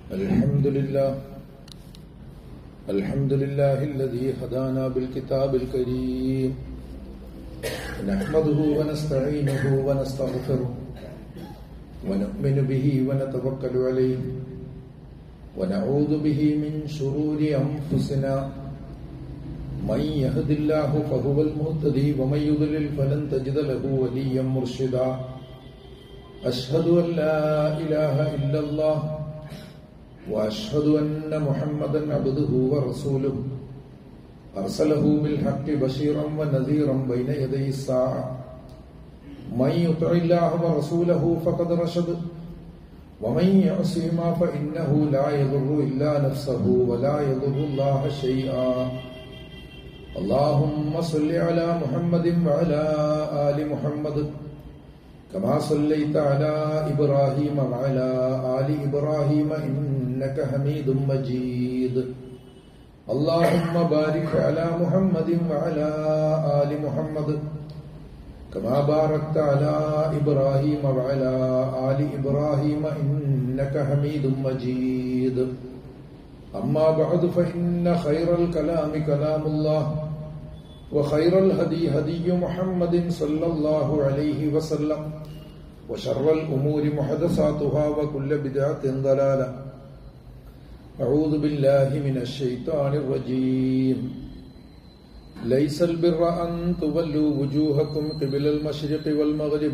الحمد لله الحمد لله الذي هدانا بالكتاب الكريم نحمده ونستعينه ونستغفره ونؤمن به ونتوكل عليه ونعوذ به من شرور أنفسنا من يهد الله فهو المهتدي ومن يضلل فلن تجد له وليا مرشدا أشهد أن لا إله إلا الله وأشهد أن محمدا عبده ورسوله أرسله بالحق بشيرا ونذيرا بين يدي الساعة من يطع الله ورسوله فقد رشد ومن يعصهما فإنه لا يضر إلا نفسه ولا يضر الله شيئا اللهم صل على محمد وعلى آل محمد كما صليت على إبراهيم وعلى آل إبراهيم إنك حميد مجيد اللهم بارك على محمد وعلى آل محمد كما باركت على إبراهيم وعلى آل إبراهيم إنك حميد مجيد أما بعد فإن خير الكلام كلام الله وخير الهدي هدي محمد صلى الله عليه وسلم وشر الأمور محدثاتها وكل بدعة ضلالة أعوذ بالله من الشيطان الرجيم ليس البر أن تولوا وجوهكم قبل المشرق والمغرب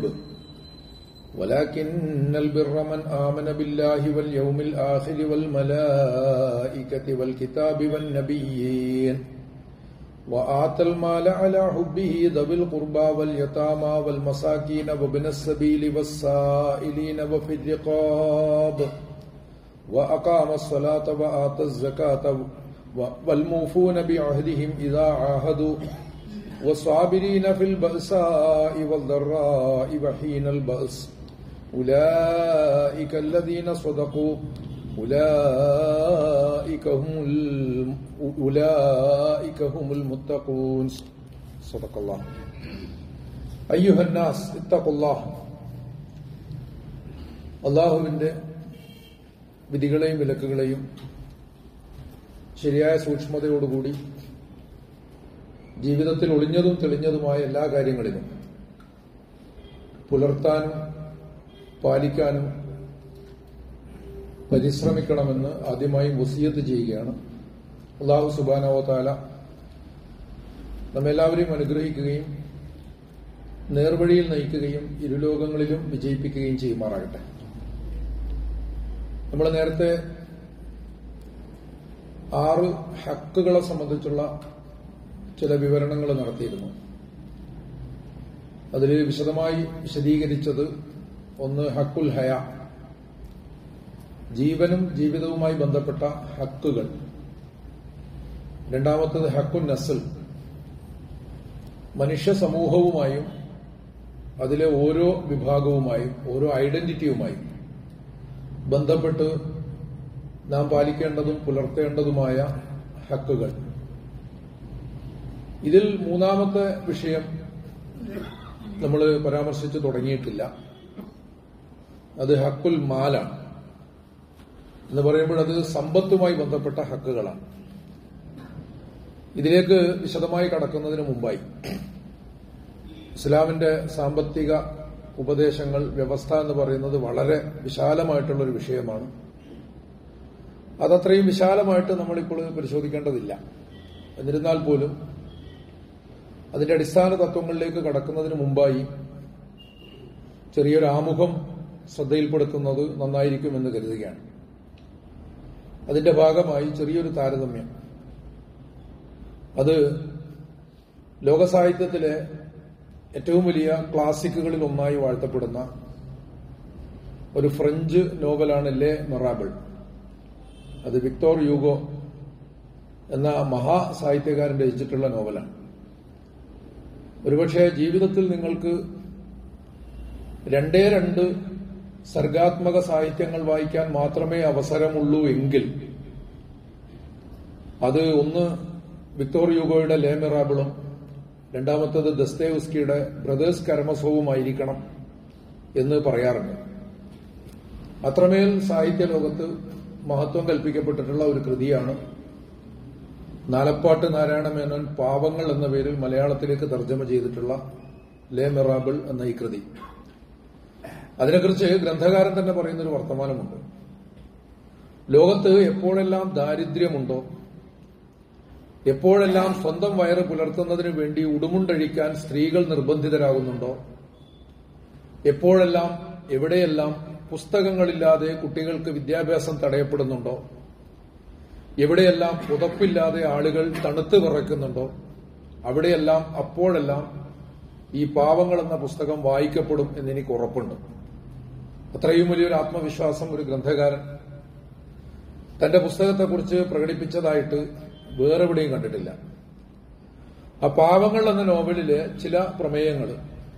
ولكن البر من آمن بالله واليوم الآخر والملائكة والكتاب والنبيين وآتى المال على حبه ذوي القربى واليتامى والمساكين وابن السبيل والسائلين وفي الرقاب وأقام الصلاة وآتى الزكاة والموفون بعهدهم إذا عاهدوا والصابرين في البأساء والضراء وحين البأس أولئك الذين صدقوا أولئك هم الم... أولئك هم المتقون صدق الله أيها الناس اتقوا الله അള്ളാഹുവിന്റെ വിധികളെയും വിലക്കുകളെയും ശരിയായ സൂക്ഷ്മതയോടുകൂടി ജീവിതത്തിൽ ഒളിഞ്ഞതും തെളിഞ്ഞതുമായ എല്ലാ കാര്യങ്ങളിലും പുലർത്താനും പാലിക്കാനും പരിശ്രമിക്കണമെന്ന് ആദ്യമായി വസീയത്ത് ചെയ്യുകയാണ് അള്ളാഹു സുബാനവ താല നമ്മെല്ലാവരെയും അനുഗ്രഹിക്കുകയും നേർവഴിയിൽ നയിക്കുകയും ഇരുലോകങ്ങളിലും വിജയിപ്പിക്കുകയും ചെയ്യുമാറാകട്ടെ നമ്മൾ നേരത്തെ ആറ് ഹക്കുകളെ സംബന്ധിച്ചുള്ള ചില വിവരണങ്ങൾ നടത്തിയിരുന്നു അതിൽ വിശദമായി വിശദീകരിച്ചത് ഒന്ന് ഹക്കുൽ ഹയ ജീവനും ജീവിതവുമായി ബന്ധപ്പെട്ട ഹക്കുകൾ രണ്ടാമത്തത് ഹക്കുൻ നസൽ മനുഷ്യ സമൂഹവുമായും അതിലെ ഓരോ വിഭാഗവുമായും ഓരോ ഐഡന്റിറ്റിയുമായും ബന്ധപ്പെട്ട് നാം പാലിക്കേണ്ടതും പുലർത്തേണ്ടതുമായ ഹക്കുകൾ ഇതിൽ മൂന്നാമത്തെ വിഷയം നമ്മൾ പരാമർശിച്ചു തുടങ്ങിയിട്ടില്ല അത് ഹക്കുൽ മാലാണ് എന്ന് പറയുമ്പോൾ അത് സമ്പത്തുമായി ബന്ധപ്പെട്ട ഹക്കുകളാണ് ഇതിലേക്ക് വിശദമായി കടക്കുന്നതിന് മുമ്പായി ഇസ്ലാമിന്റെ സാമ്പത്തിക ഉപദേശങ്ങൾ വ്യവസ്ഥ എന്ന് പറയുന്നത് വളരെ വിശാലമായിട്ടുള്ള ഒരു വിഷയമാണ് അതത്രയും വിശാലമായിട്ട് നമ്മളിപ്പോൾ പരിശോധിക്കേണ്ടതില്ല എന്നിരുന്നാൽ പോലും അതിന്റെ അടിസ്ഥാന തത്വങ്ങളിലേക്ക് കടക്കുന്നതിന് മുമ്പായി ചെറിയൊരു ആമുഖം ശ്രദ്ധയിൽപ്പെടുത്തുന്നത് നന്നായിരിക്കുമെന്ന് കരുതുകയാണ് അതിന്റെ ഭാഗമായി ചെറിയൊരു താരതമ്യം അത് ലോകസാഹിത്യത്തിലെ ഏറ്റവും വലിയ ക്ലാസിക്കുകളിൽ ഒന്നായി വാഴ്ത്തപ്പെടുന്ന ഒരു ഫ്രഞ്ച് നോവലാണ് ലെ മെറാബിൾ അത് വിക്ടോർ യൂഗോ എന്ന മഹാസാഹിത്യകാരൻ രചിച്ചിട്ടുള്ള നോവലാണ് ഒരുപക്ഷെ ജീവിതത്തിൽ നിങ്ങൾക്ക് രണ്ടേ രണ്ട് സർഗാത്മക സാഹിത്യങ്ങൾ വായിക്കാൻ മാത്രമേ അവസരമുള്ളൂ എങ്കിൽ അത് ഒന്ന് വിക്ടോർ യൂഗോയുടെ ലേ മെറാബിളും രണ്ടാമത്തത് ദസ്തേവസ്കിയുടെ ബ്രദേഴ്സ് കരമസവുമായിരിക്കണം എന്ന് പറയാറുണ്ട് അത്രമേൽ സാഹിത്യ ലോകത്ത് മഹത്വം കൽപ്പിക്കപ്പെട്ടിട്ടുള്ള ഒരു കൃതിയാണ് നാലപ്പാട്ട് നാരായണ മേനോൻ പാവങ്ങൾ എന്ന പേരിൽ മലയാളത്തിലേക്ക് തർജ്ജമ ചെയ്തിട്ടുള്ള ലേ മെറാബിൾ എന്ന ഈ കൃതി അതിനെക്കുറിച്ച് ഗ്രന്ഥകാരൻ തന്നെ പറയുന്നൊരു വർത്തമാനമുണ്ട് ലോകത്ത് എപ്പോഴെല്ലാം ദാരിദ്ര്യമുണ്ടോ എപ്പോഴെല്ലാം സ്വന്തം വയറ് പുലർത്തുന്നതിന് വേണ്ടി ഉടുമുണ്ടഴിക്കാൻ സ്ത്രീകൾ നിർബന്ധിതരാകുന്നുണ്ടോ എപ്പോഴെല്ലാം എവിടെയെല്ലാം പുസ്തകങ്ങളില്ലാതെ കുട്ടികൾക്ക് വിദ്യാഭ്യാസം തടയപ്പെടുന്നുണ്ടോ എവിടെയെല്ലാം പുതപ്പില്ലാതെ ആളുകൾ തണുത്ത് വിറയ്ക്കുന്നുണ്ടോ അവിടെയെല്ലാം അപ്പോഴെല്ലാം ഈ പാവങ്ങൾ എന്ന പുസ്തകം വായിക്കപ്പെടും എന്നെനിക്ക് ഉറപ്പുണ്ട് അത്രയും വലിയൊരു ആത്മവിശ്വാസം ഒരു ഗ്രന്ഥകാരൻ തന്റെ പുസ്തകത്തെക്കുറിച്ച് പ്രകടിപ്പിച്ചതായിട്ട് വേറെവിടെയും കണ്ടിട്ടില്ല ആ പാവങ്ങൾ എന്ന നോവലിലെ ചില പ്രമേയങ്ങൾ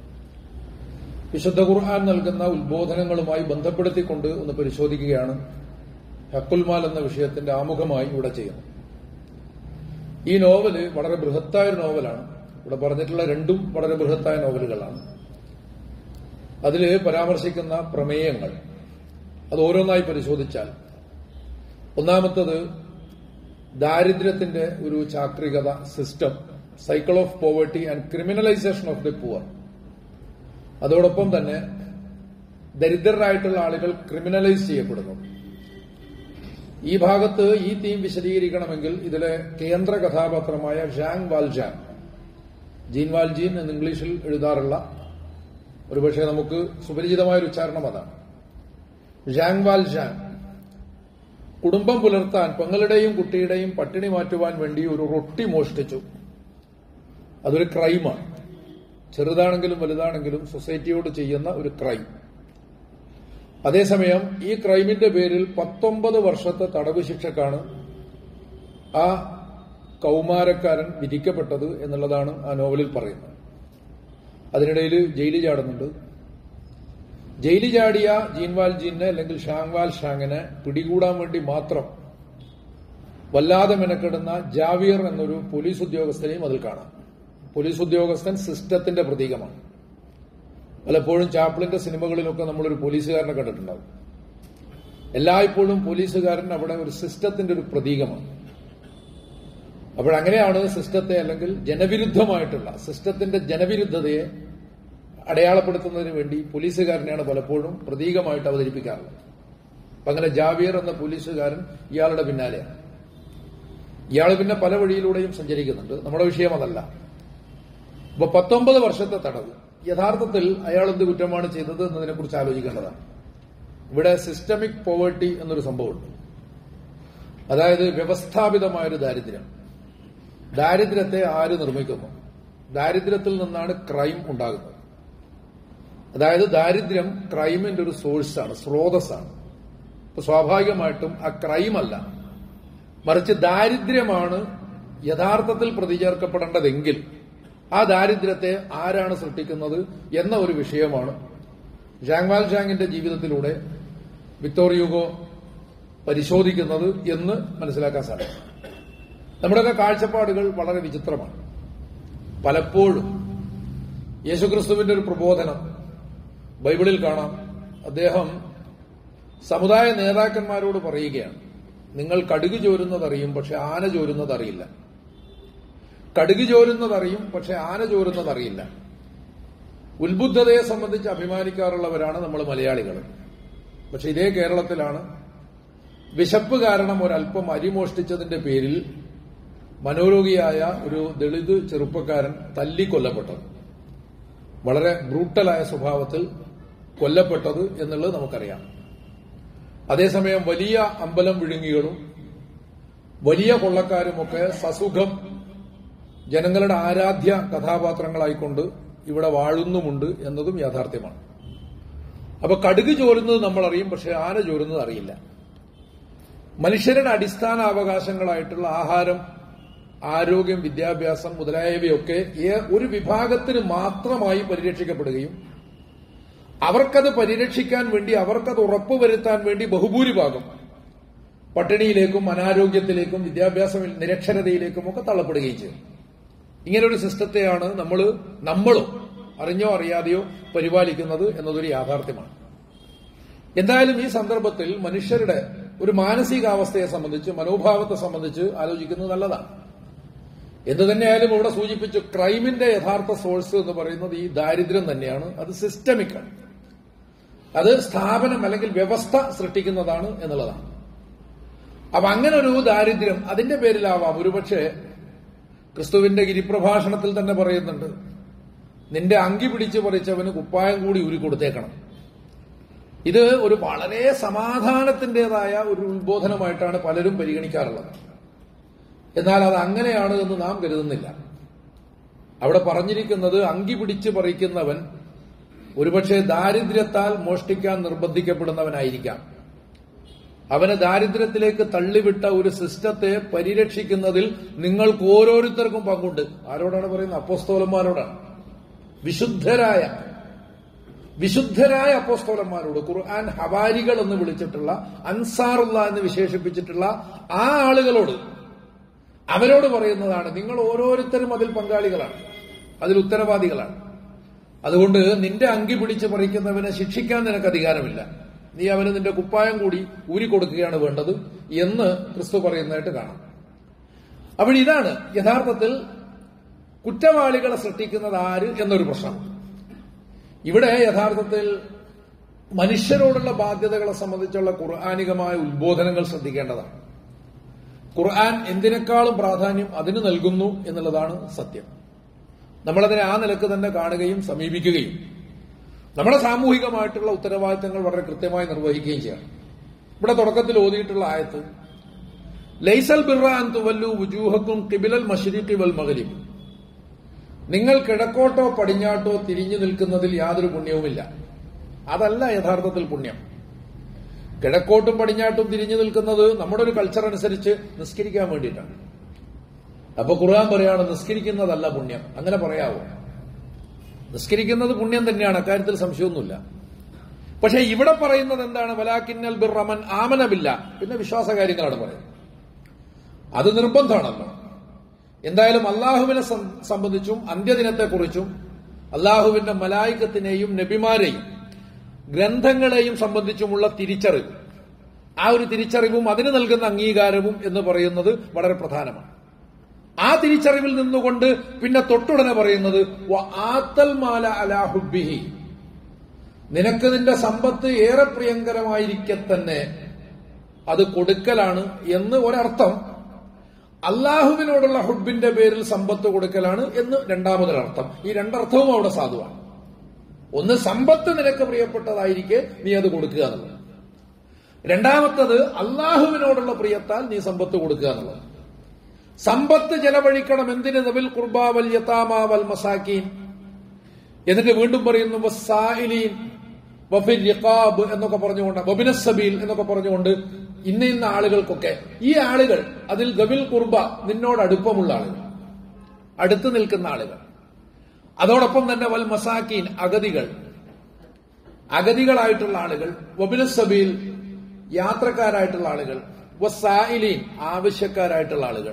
വിശുദ്ധ ഖുർആൻ നൽകുന്ന ഉത്ബോധനങ്ങളുമായി ബന്ധപ്പെടുത്തിക്കൊണ്ട് ഒന്ന് പരിശോധിക്കുകയാണ് ഹക്കുൽമാൽ എന്ന വിഷയത്തിന്റെ ആമുഖമായി ഇവിടെ ചെയ്യുന്നത് ഈ നോവല് വളരെ ബൃഹത്തായ ഒരു നോവലാണ് ഇവിടെ പറഞ്ഞിട്ടുള്ള രണ്ടും വളരെ ബൃഹത്തായ നോവലുകളാണ് അതിൽ പരാമർശിക്കുന്ന പ്രമേയങ്ങൾ അത് ഓരോന്നായി പരിശോധിച്ചാൽ ഒന്നാമത്തത് ദാരിദ്ര്യത്തിന്റെ ഒരു ചാക്രികത system cycle of poverty and criminalisation of the poor അതോടൊപ്പം തന്നെ ദരിദ്രരായിട്ടുള്ള ആളുകൾ ക്രിമിനലൈസ് ചെയ്യപ്പെടുന്നു ഈ ഭാഗത്ത് ഈ തീം വിശദീകരിക്കണമെങ്കിൽ ഇതിലെ കേന്ദ്ര കഥാപാത്രമായ ഷാങ് വാൽജാൻ ജീൻ വാൽജീൻ എന്ന് ഇംഗ്ലീഷിൽ എഴുതാറുള്ള ഒരുപക്ഷെ നമുക്ക് സുപരിചിതമായ ഒരു ഉച്ചാരണം അതാണ് ഷാങ് വാൽജാൻ കുടുംബം പുലർത്താൻ പെങ്ങളുടെയും കുട്ടിയുടെയും പട്ടിണി മാറ്റുവാൻ വേണ്ടി ഒരു റൊട്ടി മോഷ്ടിച്ചു അതൊരു ക്രൈമാണ് ചെറുതാണെങ്കിലും വലുതാണെങ്കിലും സൊസൈറ്റിയോട് ചെയ്യുന്ന ഒരു ക്രൈം അതേസമയം ഈ ക്രൈമിന്റെ പേരിൽ പത്തൊമ്പത് വർഷത്തെ തടവ് ശിക്ഷക്കാണ് ആ കൗമാരക്കാരൻ വിധിക്കപ്പെട്ടത് എന്നുള്ളതാണ് ആ നോവലിൽ പറയുന്നത് അതിനിടയിൽ ജയിലിൽ ചാടുന്നുണ്ട് ജയിലിൽ ചാടിയ ജീൻവാൽ ജീനെ അല്ലെങ്കിൽ ഷാങ്വാൽ ഷാങ്ങിനെ പിടികൂടാൻ വേണ്ടി മാത്രം വല്ലാതെ മെനക്കെടുന്ന ജാവിയർ എന്നൊരു പോലീസ് ഉദ്യോഗസ്ഥനെയും അതിൽ കാണാം പോലീസ് ഉദ്യോഗസ്ഥൻ സിസ്റ്റത്തിന്റെ പ്രതീകമാണ് പലപ്പോഴും ചാപ്പിളിന്റെ സിനിമകളിലൊക്കെ നമ്മളൊരു പോലീസുകാരനെ കണ്ടിട്ടുണ്ടാവും എല്ലായ്പ്പോഴും പോലീസുകാരൻ അവിടെ ഒരു സിസ്റ്റത്തിന്റെ ഒരു പ്രതീകമാണ് അപ്പോഴങ്ങനെയാണ് സിസ്റ്റത്തെ അല്ലെങ്കിൽ ജനവിരുദ്ധമായിട്ടുള്ള സിസ്റ്റത്തിന്റെ ജനവിരുദ്ധതയെ അടയാളപ്പെടുത്തുന്നതിന് വേണ്ടി പോലീസുകാരനെയാണ് പലപ്പോഴും പ്രതീകമായിട്ട് അവതരിപ്പിക്കാറുള്ളത് അപ്പൊ അങ്ങനെ ജാവിയർ എന്ന പോലീസുകാരൻ ഇയാളുടെ പിന്നാലെയാണ് ഇയാൾ പിന്നെ പല വഴിയിലൂടെയും സഞ്ചരിക്കുന്നുണ്ട് നമ്മുടെ വിഷയം അതല്ല അപ്പൊ പത്തൊമ്പത് വർഷത്തെ തടവ് യഥാർത്ഥത്തിൽ അയാൾ എന്ത് കുറ്റമാണ് ചെയ്തത് എന്നതിനെ കുറിച്ച് ആലോചിക്കേണ്ടതാണ് ഇവിടെ സിസ്റ്റമിക് പോവേർട്ടി എന്നൊരു സംഭവമുണ്ട് അതായത് വ്യവസ്ഥാപിതമായൊരു ദാരിദ്ര്യം ദാരിദ്ര്യത്തെ ആര് നിർമ്മിക്കുന്നു ദാരിദ്ര്യത്തിൽ നിന്നാണ് ക്രൈം ഉണ്ടാകുന്നത് അതായത് ദാരിദ്ര്യം ക്രൈമിന്റെ ഒരു സോഴ്സാണ് സ്രോതസ്സാണ് അപ്പൊ സ്വാഭാവികമായിട്ടും ആ ക്രൈം അല്ല മറിച്ച് ദാരിദ്ര്യമാണ് യഥാർത്ഥത്തിൽ പ്രതിചേർക്കപ്പെടേണ്ടതെങ്കിൽ ആ ദാരിദ്ര്യത്തെ ആരാണ് സൃഷ്ടിക്കുന്നത് എന്ന ഒരു വിഷയമാണ് ജാങ്വാൽ ജാങ്ങിന്റെ ജീവിതത്തിലൂടെ വിക്ടോർ യുഗോ പരിശോധിക്കുന്നത് എന്ന് മനസ്സിലാക്കാൻ സാധിക്കും നമ്മുടെയൊക്കെ കാഴ്ചപ്പാടുകൾ വളരെ വിചിത്രമാണ് പലപ്പോഴും യേശുക്രിസ്തുവിന്റെ ഒരു പ്രബോധനം ബൈബിളിൽ കാണാം അദ്ദേഹം സമുദായ നേതാക്കന്മാരോട് പറയുകയാണ് നിങ്ങൾ കടുക് ചോരുന്നതറിയും പക്ഷെ ആന ചോരുന്നതറിയില്ല കടുക് ചോരുന്നതറിയും പക്ഷെ ആന ചോരുന്നതറിയില്ല ഉത്ബുദ്ധതയെ സംബന്ധിച്ച് അഭിമാനിക്കാറുള്ളവരാണ് നമ്മൾ മലയാളികൾ പക്ഷെ ഇതേ കേരളത്തിലാണ് വിശപ്പ് കാരണം ഒരല്പം അരിമോഷ്ടിച്ചതിന്റെ പേരിൽ മനോരോഗിയായ ഒരു ദളിത് ചെറുപ്പക്കാരൻ തല്ലിക്കൊല്ലപ്പെട്ടത് വളരെ ബ്രൂട്ടലായ സ്വഭാവത്തിൽ കൊല്ലപ്പെട്ടത് എന്നുള്ളത് നമുക്കറിയാം അതേസമയം വലിയ അമ്പലം വിഴുങ്ങികളും വലിയ കൊള്ളക്കാരുമൊക്കെ സസുഖം ജനങ്ങളുടെ ആരാധ്യ കഥാപാത്രങ്ങളായിക്കൊണ്ട് ഇവിടെ വാഴുന്നുമുണ്ട് എന്നതും യാഥാർത്ഥ്യമാണ് അപ്പൊ കടുക് ചോരുന്നത് നമ്മൾ അറിയും പക്ഷെ ആന ചോരുന്നത് അറിയില്ല മനുഷ്യരുടെ അടിസ്ഥാന അവകാശങ്ങളായിട്ടുള്ള ആഹാരം ആരോഗ്യം വിദ്യാഭ്യാസം മുതലായവയൊക്കെ ഏ- ഒരു വിഭാഗത്തിന് മാത്രമായി പരിരക്ഷിക്കപ്പെടുകയും അവർക്കത് പരിരക്ഷിക്കാൻ വേണ്ടി അവർക്കത് ഉറപ്പുവരുത്താൻ വേണ്ടി ബഹുഭൂരിഭാഗം പട്ടിണിയിലേക്കും അനാരോഗ്യത്തിലേക്കും വിദ്യാഭ്യാസ നിരക്ഷരതയിലേക്കും ഒക്കെ തള്ളപ്പെടുകയും ചെയ്യും ഇങ്ങനെ ഒരു സിസ്റ്റത്തെയാണ് നമ്മൾ നമ്മളും അറിഞ്ഞോ അറിയാതെയോ പരിപാലിക്കുന്നത് എന്നതൊരു യാഥാർത്ഥ്യമാണ് എന്തായാലും ഈ സന്ദർഭത്തിൽ മനുഷ്യരുടെ ഒരു മാനസികാവസ്ഥയെ സംബന്ധിച്ച് മനോഭാവത്തെ സംബന്ധിച്ച് ആലോചിക്കുന്നത് നല്ലതാണ് എന്തു തന്നെയായാലും ഇവിടെ സൂചിപ്പിച്ചു ക്രൈമിന്റെ യഥാർത്ഥ സോഴ്സ് എന്ന് പറയുന്നത് ഈ ദാരിദ്ര്യം തന്നെയാണ് അത് സിസ്റ്റമിക്കാണ് അത് സ്ഥാപനം അല്ലെങ്കിൽ വ്യവസ്ഥ സൃഷ്ടിക്കുന്നതാണ് എന്നുള്ളതാണ് അപ്പൊ അങ്ങനെ ഒരു ദാരിദ്ര്യം അതിന്റെ പേരിലാവാം ഒരുപക്ഷെ ക്രിസ്തുവിന്റെ ഗിരിപ്രഭാഷണത്തിൽ തന്നെ പറയുന്നുണ്ട് നിന്റെ അങ്കി പിടിച്ച് പറിച്ചവന് കുപ്പായം കൂടി ഊരി കൊടുത്തേക്കണം ഇത് ഒരു വളരെ സമാധാനത്തിന്റേതായ ഒരു ഉത്ബോധനമായിട്ടാണ് പലരും പരിഗണിക്കാറുള്ളത് എന്നാൽ അത് അങ്ങനെയാണ് എന്ന് നാം കരുതുന്നില്ല അവിടെ പറഞ്ഞിരിക്കുന്നത് അങ്കി പിടിച്ച് പറിക്കുന്നവൻ ഒരുപക്ഷെ ദാരിദ്ര്യത്താൽ മോഷ്ടിക്കാൻ നിർബന്ധിക്കപ്പെടുന്നവനായിരിക്കാം അവനെ ദാരിദ്ര്യത്തിലേക്ക് തള്ളിവിട്ട ഒരു സിസ്റ്റത്തെ പരിരക്ഷിക്കുന്നതിൽ നിങ്ങൾക്ക് ഓരോരുത്തർക്കും പങ്കുണ്ട് ആരോടാണ് പറയുന്നത് അപ്പോസ്തോലന്മാരോടാണ് വിശുദ്ധരായ വിശുദ്ധരായ അപ്പോസ്തോലന്മാരോട് ഖുർആൻ ഹവാരികൾ എന്ന് വിളിച്ചിട്ടുള്ള അൻസാറുള്ള എന്ന് വിശേഷിപ്പിച്ചിട്ടുള്ള ആ ആളുകളോട് അവരോട് പറയുന്നതാണ് നിങ്ങൾ ഓരോരുത്തരും അതിൽ പങ്കാളികളാണ് അതിൽ ഉത്തരവാദികളാണ് അതുകൊണ്ട് നിന്റെ അങ്കി പിടിച്ച് പറിക്കുന്നവനെ ശിക്ഷിക്കാൻ നിനക്ക് അധികാരമില്ല നീ അവന് നിന്റെ കുപ്പായം കൂടി ഊരിക്കൊടുക്കുകയാണ് വേണ്ടത് എന്ന് ക്രിസ്തു പറയുന്നതായിട്ട് കാണാം അപ്പോൾ ഇതാണ് യഥാർത്ഥത്തിൽ കുറ്റവാളികളെ സൃഷ്ടിക്കുന്നത് ആര് എന്നൊരു പ്രശ്നം ഇവിടെ യഥാർത്ഥത്തിൽ മനുഷ്യരോടുള്ള ബാധ്യതകളെ സംബന്ധിച്ചുള്ള ഖുർആാനികമായ ഉത്ബോധനങ്ങൾ ശ്രദ്ധിക്കേണ്ടതാണ് ഖുർആൻ എന്തിനേക്കാളും പ്രാധാന്യം അതിന് നൽകുന്നു എന്നുള്ളതാണ് സത്യം നമ്മളതിനെ ആ നിലക്ക് തന്നെ കാണുകയും സമീപിക്കുകയും നമ്മുടെ സാമൂഹികമായിട്ടുള്ള ഉത്തരവാദിത്തങ്ങൾ വളരെ കൃത്യമായി നിർവഹിക്കുകയും ചെയ്യണം ഇവിടെ തുടക്കത്തിൽ ഓതിയിട്ടുള്ള ആയത്ത് ലൈസൽ ബിറാൻ തുവല്ലു വുജൂഹക്കും കിബിലൽ മഷരിഖി വൽ മകരിബ് നിങ്ങൾ കിഴക്കോട്ടോ പടിഞ്ഞാട്ടോ തിരിഞ്ഞു നിൽക്കുന്നതിൽ യാതൊരു പുണ്യവുമില്ല അതല്ല യഥാർത്ഥത്തിൽ പുണ്യം കിഴക്കോട്ടും പടിഞ്ഞാട്ടും തിരിഞ്ഞു നിൽക്കുന്നത് നമ്മുടെ ഒരു കൾച്ചർ അനുസരിച്ച് നിസ്കരിക്കാൻ വേണ്ടിയിട്ടാണ് അപ്പൊ ഖുർആൻ പറയാണ് നിസ്കരിക്കുന്നതല്ല പുണ്യം അങ്ങനെ പറയാവോ നിസ്കരിക്കുന്നത് പുണ്യം തന്നെയാണ് അക്കാര്യത്തിൽ സംശയമൊന്നുമില്ല പക്ഷെ ഇവിടെ പറയുന്നത് എന്താണ് വലാക്കിന്നൽ ബിർറമൻ ആമനബില്ല പിന്നെ വിശ്വാസ കാര്യങ്ങളാണ് പറയുന്നത് അത് നിർബന്ധമാണല്ലോ എന്തായാലും അള്ളാഹുവിനെ സംബന്ധിച്ചും അന്ത്യദിനത്തെക്കുറിച്ചും അള്ളാഹുവിന്റെ മലായിക്കത്തിനെയും നബിമാരെയും ഗ്രന്ഥങ്ങളെയും സംബന്ധിച്ചുമുള്ള തിരിച്ചറിവ് ആ ഒരു തിരിച്ചറിവും അതിന് നൽകുന്ന അംഗീകാരവും എന്ന് പറയുന്നത് വളരെ പ്രധാനമാണ് ആ തിരിച്ചറിവിൽ നിന്നുകൊണ്ട് പിന്നെ തൊട്ടുടനെ പറയുന്നത് ആത്തൽ മാല അലാഹുബിഹി നിനക്ക് നിന്റെ സമ്പത്ത് ഏറെ പ്രിയങ്കരമായിരിക്കെ തന്നെ അത് കൊടുക്കലാണ് എന്ന് ഒരർത്ഥം അള്ളാഹുവിനോടുള്ള ഹുബിന്റെ പേരിൽ സമ്പത്ത് കൊടുക്കലാണ് എന്ന് രണ്ടാമതൊരർത്ഥം ഈ രണ്ടർത്ഥവും അവിടെ സാധുവാണ് ഒന്ന് സമ്പത്ത് നിനക്ക് പ്രിയപ്പെട്ടതായിരിക്കെ നീ അത് കൊടുക്കുക എന്നുള്ളത് രണ്ടാമത്തത് അള്ളാഹുവിനോടുള്ള പ്രിയത്താൽ നീ സമ്പത്ത് കൊടുക്കുക എന്നുള്ളത് സമ്പത്ത് ചെലവഴിക്കണം എന്തിന് നബിൽ കുർബാവൽ യതാമാവൽ മസാക്കീൻ എന്നിട്ട് വീണ്ടും പറയുന്നു വസായിലീൻ വഫിൽ യഖാബ് എന്നൊക്കെ പറഞ്ഞുകൊണ്ട് വബിനസബീൽ എന്നൊക്കെ പറഞ്ഞുകൊണ്ട് ഇന്ന ഇന്ന ആളുകൾക്കൊക്കെ ഈ ആളുകൾ അതിൽ ഗബിൽ കുർബ നിന്നോട് അടുപ്പമുള്ള ആളുകൾ അടുത്ത് നിൽക്കുന്ന ആളുകൾ അതോടൊപ്പം തന്നെ വൽ മസാക്കീൻ അഗതികൾ അഗതികളായിട്ടുള്ള ആളുകൾ വബിനസബീൽ യാത്രക്കാരായിട്ടുള്ള ആളുകൾ വസായിലീൻ ആവശ്യക്കാരായിട്ടുള്ള ആളുകൾ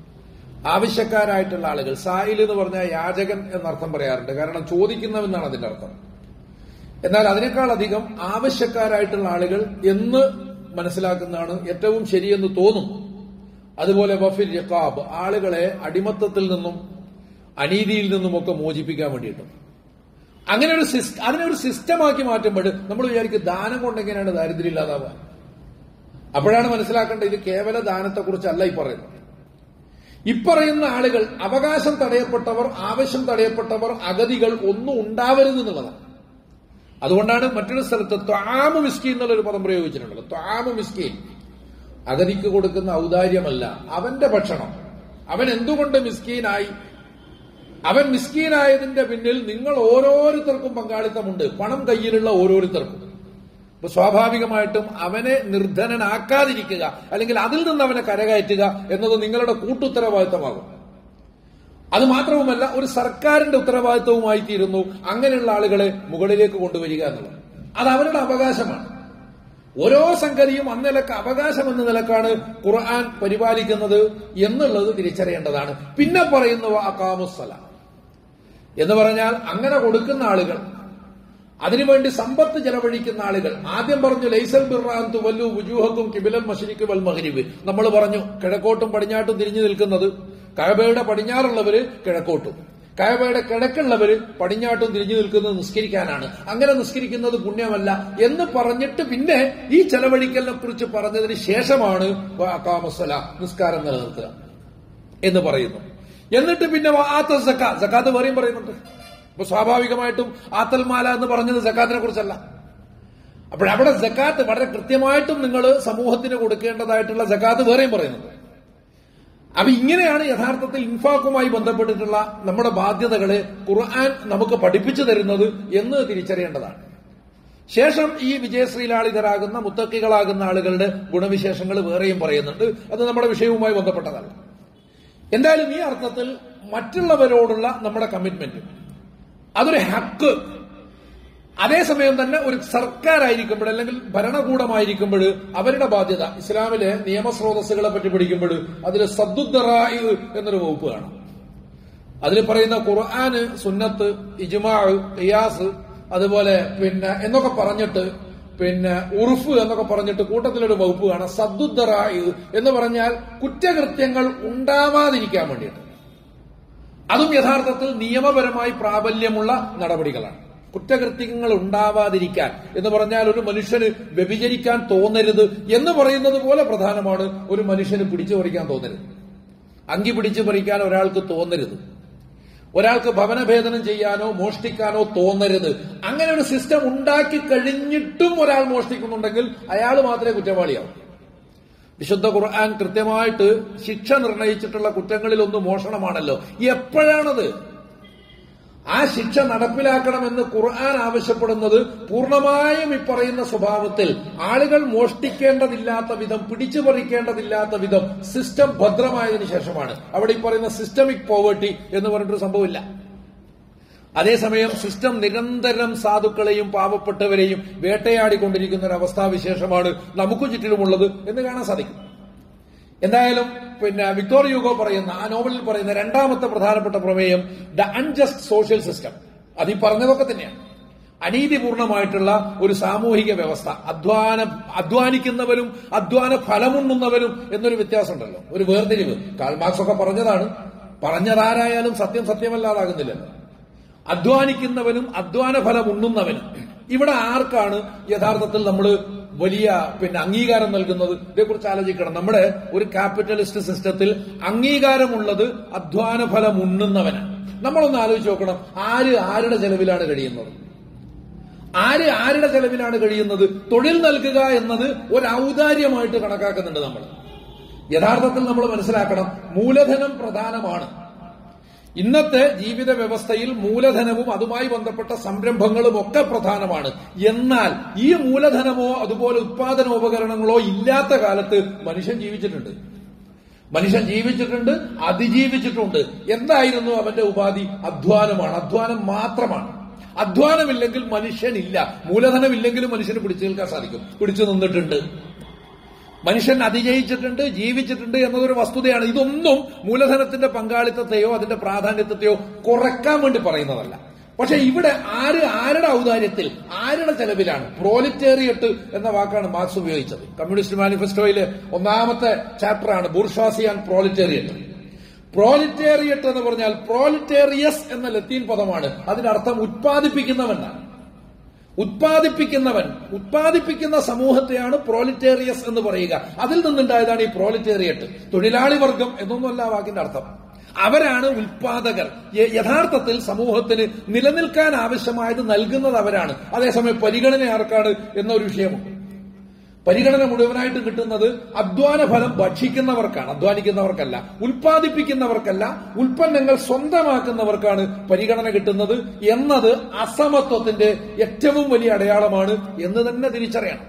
ആവശ്യക്കാരായിട്ടുള്ള ആളുകൾ സായിൽ എന്ന് പറഞ്ഞാൽ യാചകൻ എന്നർത്ഥം പറയാറുണ്ട് കാരണം ചോദിക്കുന്നവെന്നാണ് അതിന്റെ അർത്ഥം എന്നാൽ അതിനേക്കാൾ അധികം ആവശ്യക്കാരായിട്ടുള്ള ആളുകൾ എന്ന് മനസ്സിലാക്കുന്നതാണ് ഏറ്റവും ശരിയെന്ന് തോന്നും അതുപോലെ വഫിൽ യക്കാബ് ആളുകളെ അടിമത്തത്തിൽ നിന്നും അനീതിയിൽ നിന്നുമൊക്കെ മോചിപ്പിക്കാൻ വേണ്ടിയിട്ടും അങ്ങനെ ഒരു സിസ്റ്റം അതിനെ ഒരു സിസ്റ്റമാക്കി മാറ്റുമ്പോൾ നമ്മൾ വിചാരിക്കും ദാനം കൊണ്ട് എങ്ങനെയാണ് ദാരിദ്ര്യം ഇല്ലാതാവുക അപ്പോഴാണ് മനസ്സിലാക്കേണ്ടത് ഇത് കേവല ദാനത്തെക്കുറിച്ചല്ല ഈ പറയുന്നത് ഇപ്പറയുന്ന ആളുകൾ അവകാശം തടയപ്പെട്ടവർ ആവശ്യം തടയപ്പെട്ടവർ അഗതികൾ ഒന്നും ഉണ്ടാവരുത് എന്നുള്ളതാണ് അതുകൊണ്ടാണ് മറ്റൊരു സ്ഥലത്ത് ത്വാമു മിസ്കീൻ എന്നുള്ളൊരു പദം പ്രയോഗിച്ചിട്ടുണ്ടല്ലോ ത്വാമു മിസ്കീൻ അഗതിക്ക് കൊടുക്കുന്ന ഔദാര്യമല്ല അവന്റെ ഭക്ഷണം അവൻ എന്തുകൊണ്ട് മിസ്കീനായി അവൻ മിസ്കീനായതിന്റെ പിന്നിൽ നിങ്ങൾ ഓരോരുത്തർക്കും പങ്കാളിത്തമുണ്ട് പണം കയ്യിലുള്ള ഓരോരുത്തർക്കും അപ്പൊ സ്വാഭാവികമായിട്ടും അവനെ നിർധനനാക്കാതിരിക്കുക അല്ലെങ്കിൽ അതിൽ നിന്ന് അവനെ കരകയറ്റുക എന്നത് നിങ്ങളുടെ കൂട്ടുത്തരവാദിത്തമാകും അത് മാത്രവുമല്ല ഒരു സർക്കാരിന്റെ ഉത്തരവാദിത്വവുമായി തീരുന്നു അങ്ങനെയുള്ള ആളുകളെ മുകളിലേക്ക് കൊണ്ടുവരിക എന്നുള്ളത് അത് അവരുടെ അവകാശമാണ് ഓരോ സംഗതിയും അന്നിലക്ക് അവകാശം എന്ന നിലക്കാണ് ഖുർആൻ പരിപാലിക്കുന്നത് എന്നുള്ളത് തിരിച്ചറിയേണ്ടതാണ് പിന്നെ പറയുന്നു അക്കാമുസല എന്ന് പറഞ്ഞാൽ അങ്ങനെ കൊടുക്കുന്ന ആളുകൾ അതിനുവേണ്ടി സമ്പത്ത് ചെലവഴിക്കുന്ന ആളുകൾ ആദ്യം പറഞ്ഞു ലൈസൽ ബിർറാൻ തുവല്ലു വുജൂഹക്കും കിബിലൽ മഷരിക്ക് വൽ മഹരിബ് നമ്മൾ പറഞ്ഞു കിഴക്കോട്ടും പടിഞ്ഞാട്ടും തിരിഞ്ഞു നിൽക്കുന്നത് കഴബയുടെ പടിഞ്ഞാറുള്ളവര് കിഴക്കോട്ടും കഴബയുടെ കിഴക്കുള്ളവര് പടിഞ്ഞാട്ടും തിരിഞ്ഞു നിൽക്കുന്നത് നിസ്കരിക്കാനാണ് അങ്ങനെ നിസ്കരിക്കുന്നത് പുണ്യമല്ല എന്ന് പറഞ്ഞിട്ട് പിന്നെ ഈ ചെലവഴിക്കലിനെ കുറിച്ച് പറഞ്ഞതിന് ശേഷമാണ് കാമസല നിസ്കാരം നിലനിർത്തുക എന്ന് പറയുന്നു എന്നിട്ട് പിന്നെ ആത്ത സക്ക സക്കാത്ത് വേറെയും പറയുന്നുണ്ട് അപ്പൊ സ്വാഭാവികമായിട്ടും ആത്തൽമാല എന്ന് പറഞ്ഞത് സക്കാത്തിനെ കുറിച്ചല്ല അപ്പോഴവിടെ ജക്കാത്ത് വളരെ കൃത്യമായിട്ടും നിങ്ങൾ സമൂഹത്തിന് കൊടുക്കേണ്ടതായിട്ടുള്ള ജക്കാത്ത് വേറെയും പറയുന്നുണ്ട് അപ്പൊ ഇങ്ങനെയാണ് യഥാർത്ഥത്തിൽ ഇൻഫാക്കുമായി ബന്ധപ്പെട്ടിട്ടുള്ള നമ്മുടെ ബാധ്യതകളെ ഖുർആൻ നമുക്ക് പഠിപ്പിച്ചു തരുന്നത് എന്ന് തിരിച്ചറിയേണ്ടതാണ് ശേഷം ഈ വിജയശ്രീലാളിതരാകുന്ന മുത്തക്കികളാകുന്ന ആളുകളുടെ ഗുണവിശേഷങ്ങൾ വേറെയും പറയുന്നുണ്ട് അത് നമ്മുടെ വിഷയവുമായി ബന്ധപ്പെട്ടതല്ല എന്തായാലും ഈ അർത്ഥത്തിൽ മറ്റുള്ളവരോടുള്ള നമ്മുടെ കമ്മിറ്റ്മെന്റ് അതൊരു ഹക്ക് അതേസമയം തന്നെ ഒരു സർക്കാരായിരിക്കുമ്പോൾ അല്ലെങ്കിൽ ഭരണകൂടമായിരിക്കുമ്പോൾ അവരുടെ ബാധ്യത ഇസ്ലാമിലെ നിയമസ്രോതസ്സുകളെ പറ്റി പഠിക്കുമ്പോൾ അതിൽ സദ്ദുദ്ദറായി എന്നൊരു വകുപ്പ് കാണാം അതിൽ പറയുന്ന ഖുർആന് സുന്നത്ത് ഇജ്മാ ഖിയാസ് അതുപോലെ പിന്നെ എന്നൊക്കെ പറഞ്ഞിട്ട് പിന്നെ ഉറുഫ് എന്നൊക്കെ പറഞ്ഞിട്ട് കൂട്ടത്തിലൊരു വകുപ്പ് കാണാം സദ്ദുദ്ദറായി എന്ന് പറഞ്ഞാൽ കുറ്റകൃത്യങ്ങൾ ഉണ്ടാവാതിരിക്കാൻ വേണ്ടിയിട്ട് അതും യഥാർത്ഥത്തിൽ നിയമപരമായി പ്രാബല്യമുള്ള നടപടികളാണ് കുറ്റകൃത്യങ്ങൾ ഉണ്ടാവാതിരിക്കാൻ എന്ന് പറഞ്ഞാൽ ഒരു മനുഷ്യന് വ്യഭിചരിക്കാൻ തോന്നരുത് എന്ന് പറയുന്നത് പോലെ പ്രധാനമാണ് ഒരു മനുഷ്യന് പിടിച്ചു പറിക്കാൻ തോന്നരുത് അങ്കി പിടിച്ചു പറിക്കാൻ ഒരാൾക്ക് തോന്നരുത് ഒരാൾക്ക് ഭവനഭേദനം ചെയ്യാനോ മോഷ്ടിക്കാനോ തോന്നരുത് അങ്ങനെ ഒരു സിസ്റ്റം ഉണ്ടാക്കി കഴിഞ്ഞിട്ടും ഒരാൾ മോഷ്ടിക്കുന്നുണ്ടെങ്കിൽ അയാൾ മാത്രമേ കുറ്റവാളിയാവും വിശുദ്ധ ഖുർആൻ കൃത്യമായിട്ട് ശിക്ഷ നിർണയിച്ചിട്ടുള്ള കുറ്റങ്ങളിൽ ഒന്ന് മോഷണമാണല്ലോ എപ്പോഴാണത് ആ ശിക്ഷ നടപ്പിലാക്കണമെന്ന് ഖുർആൻ ആവശ്യപ്പെടുന്നത് പൂർണ്ണമായും ഇപ്പറയുന്ന സ്വഭാവത്തിൽ ആളുകൾ മോഷ്ടിക്കേണ്ടതില്ലാത്ത വിധം പിടിച്ചു പറിക്കേണ്ടതില്ലാത്ത വിധം സിസ്റ്റം ഭദ്രമായതിനു ശേഷമാണ് അവിടെ ഈ പറയുന്ന സിസ്റ്റമിക് പോവേർട്ടി എന്ന് പറഞ്ഞിട്ടൊരു സംഭവമില്ല അതേസമയം സിസ്റ്റം നിരന്തരം സാധുക്കളെയും പാവപ്പെട്ടവരെയും വേട്ടയാടിക്കൊണ്ടിരിക്കുന്ന ഒരു അവസ്ഥാവിശേഷമാണ് നമുക്ക് ചുറ്റിലുമുള്ളത് എന്ന് കാണാൻ സാധിക്കും എന്തായാലും പിന്നെ വിക്ടോർ യുഗോ പറയുന്ന ആ നോവലിൽ പറയുന്ന രണ്ടാമത്തെ പ്രധാനപ്പെട്ട പ്രമേയം ദ അൺജസ്റ്റ് സോഷ്യൽ സിസ്റ്റം അത് ഈ പറഞ്ഞതൊക്കെ തന്നെയാണ് അനീതിപൂർണമായിട്ടുള്ള ഒരു സാമൂഹിക വ്യവസ്ഥ അധ്വാന അധ്വാനിക്കുന്നവരും അധ്വാന ഫലമുണ്ണുന്നവരും എന്നൊരു വ്യത്യാസമുണ്ടല്ലോ ഒരു വേർതിരിവ് കാൽമാർക്സ് ഒക്കെ പറഞ്ഞതാണ് പറഞ്ഞതാരായാലും സത്യം സത്യമല്ലാതാകുന്നില്ലല്ലോ അധ്വാനിക്കുന്നവനും അധ്വാന ഫലം ഉണ്ണുന്നവനും ഇവിടെ ആർക്കാണ് യഥാർത്ഥത്തിൽ നമ്മൾ വലിയ പിന്നെ അംഗീകാരം നൽകുന്നത് ഇതേക്കുറിച്ച് ആലോചിക്കണം നമ്മുടെ ഒരു ക്യാപിറ്റലിസ്റ്റ് സിസ്റ്റത്തിൽ അംഗീകാരമുള്ളത് അധ്വാന ഫലം ഉണ്ണുന്നവനാണ് നമ്മളൊന്ന് ആലോചിച്ച് നോക്കണം ആര് ആരുടെ ചെലവിലാണ് കഴിയുന്നത് ആര് ആരുടെ ചെലവിലാണ് കഴിയുന്നത് തൊഴിൽ നൽകുക എന്നത് ഒരു ഔദാര്യമായിട്ട് കണക്കാക്കുന്നുണ്ട് നമ്മൾ യഥാർത്ഥത്തിൽ നമ്മൾ മനസ്സിലാക്കണം മൂലധനം പ്രധാനമാണ് ഇന്നത്തെ ജീവിത വ്യവസ്ഥയിൽ മൂലധനവും അതുമായി ബന്ധപ്പെട്ട സംരംഭങ്ങളും ഒക്കെ പ്രധാനമാണ് എന്നാൽ ഈ മൂലധനമോ അതുപോലെ ഉത്പാദനോപകരണങ്ങളോ ഇല്ലാത്ത കാലത്ത് മനുഷ്യൻ ജീവിച്ചിട്ടുണ്ട് മനുഷ്യൻ ജീവിച്ചിട്ടുണ്ട് അതിജീവിച്ചിട്ടുണ്ട് എന്തായിരുന്നു അവന്റെ ഉപാധി അധ്വാനമാണ് അധ്വാനം മാത്രമാണ് അധ്വാനമില്ലെങ്കിൽ മനുഷ്യനില്ല മൂലധനമില്ലെങ്കിലും മനുഷ്യന് പിടിച്ചു നിൽക്കാൻ സാധിക്കും പിടിച്ചു നിന്നിട്ടുണ്ട് മനുഷ്യൻ അതിജയിച്ചിട്ടുണ്ട് ജീവിച്ചിട്ടുണ്ട് എന്നതൊരു വസ്തുതയാണ് ഇതൊന്നും മൂലധനത്തിന്റെ പങ്കാളിത്തത്തെയോ അതിന്റെ പ്രാധാന്യത്തെയോ കുറയ്ക്കാൻ വേണ്ടി പറയുന്നതല്ല പക്ഷെ ഇവിടെ ആര് ആരുടെ ഔദാര്യത്തിൽ ആരുടെ ചെലവിലാണ് പ്രോലിറ്റേറിയറ്റ് എന്ന വാക്കാണ് മാർക്സ് ഉപയോഗിച്ചത് കമ്മ്യൂണിസ്റ്റ് മാനിഫെസ്റ്റോയിലെ ഒന്നാമത്തെ ചാപ്റ്ററാണ് ബുർഷാസി ആൻഡ് പ്രോലിറ്റേറിയറ്റ് പ്രോലിറ്റേറിയറ്റ് എന്ന് പറഞ്ഞാൽ പ്രോലിറ്റേറിയസ് എന്ന ലത്തീൻ പദമാണ് അതിനർത്ഥം ഉത്പാദിപ്പിക്കുന്നവനാണ് ഉത്പാദിപ്പിക്കുന്നവൻ ഉത്പാദിപ്പിക്കുന്ന സമൂഹത്തെയാണ് പ്രോലിറ്റേറിയസ് എന്ന് പറയുക അതിൽ നിന്നുണ്ടായതാണ് ഈ പ്രോലിറ്റേറിയറ്റ് തൊഴിലാളി വർഗം എന്നൊന്നുമല്ല ആ വാക്കിന്റെ അർത്ഥം അവരാണ് ഉൽപാദകർ യഥാർത്ഥത്തിൽ സമൂഹത്തിന് നിലനിൽക്കാൻ ആവശ്യമായത് നൽകുന്നത് അവരാണ് അതേസമയം പരിഗണന ആർക്കാണ് എന്നൊരു വിഷയമുണ്ട് പരിഗണന മുഴുവനായിട്ട് കിട്ടുന്നത് അധ്വാന ഫലം ഭക്ഷിക്കുന്നവർക്കാണ് അധ്വാനിക്കുന്നവർക്കല്ല ഉൽപ്പാദിപ്പിക്കുന്നവർക്കല്ല ഉൽപ്പന്നങ്ങൾ സ്വന്തമാക്കുന്നവർക്കാണ് പരിഗണന കിട്ടുന്നത് എന്നത് അസമത്വത്തിന്റെ ഏറ്റവും വലിയ അടയാളമാണ് എന്ന് തന്നെ തിരിച്ചറിയണം